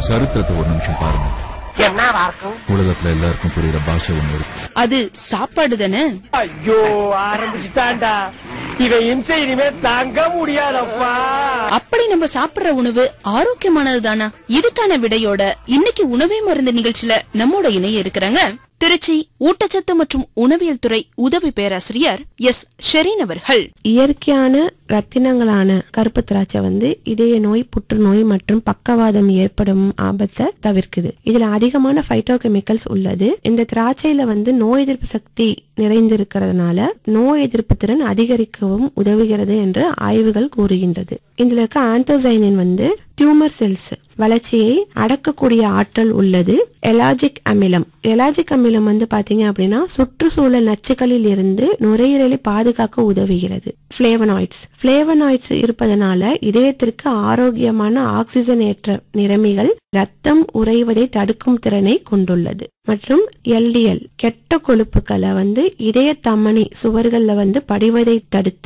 சரித்திரத்தை ஒரு நிமிஷம் பாருங்க என்னவா இருக்கும் உலகத்துல எல்லாருக்கும் புரியுற பாஷை ஒண்ணு இருக்கு அது சாப்பாடு தானே ஐயோ ஆரம்பிச்சுட்டான்டா இவன் இம்சை இனிமே தாங்க முடியாதப்பா அப்படி நம்ம சாப்பிடுற உணவு ஆரோக்கியமானது தானா இதுக்கான விடையோட இன்னைக்கு உணவே மருந்து நிகழ்ச்சியில நம்மோட இணைய இருக்கிறாங்க திருச்சி ஊட்டச்சத்து மற்றும் உணவியல் துறை உதவி பேராசிரியர் எஸ் ஷெரீன் அவர்கள் இயற்கையான ரத்தினங்களான கருப்பு திராட்சை வந்து இதய நோய் புற்றுநோய் மற்றும் பக்கவாதம் ஏற்படும் ஆபத்தை தவிர்க்குது இதுல அதிகமான பைட்டோகெமிக்கல்ஸ் உள்ளது இந்த திராட்சையில வந்து நோய் எதிர்ப்பு சக்தி நிறைந்திருக்கிறதுனால நோய் எதிர்ப்பு திறன் அதிகரிக்கவும் உதவுகிறது என்று ஆய்வுகள் கூறுகின்றது இதுல இருக்க ஆந்தோசைனின் வந்து டியூமர் செல்ஸ் வளர்ச்சியை அடக்கக்கூடிய ஆற்றல் உள்ளது எலாஜிக் அமிலம் எலாஜிக் அமிலம் வந்து பாத்தீங்க அப்படின்னா சுற்றுச்சூழல் நச்சுக்களில் இருந்து நுரையீரலை பாதுகாக்க உதவுகிறது பிளேவனாய்ட்ஸ் பிளேவனாய்ட்ஸ் இருப்பதனால இதயத்திற்கு ஆரோக்கியமான ஆக்சிஜன் ஏற்ற நிறமிகள் ரத்தம் உறைவதை தடுக்கும் திறனை கொண்டுள்ளது மற்றும் எல்டிஎல் கெட்ட கொழுப்புகளை வந்து இதய தமனி சுவர்கள்ல வந்து படிவதை தடுத்து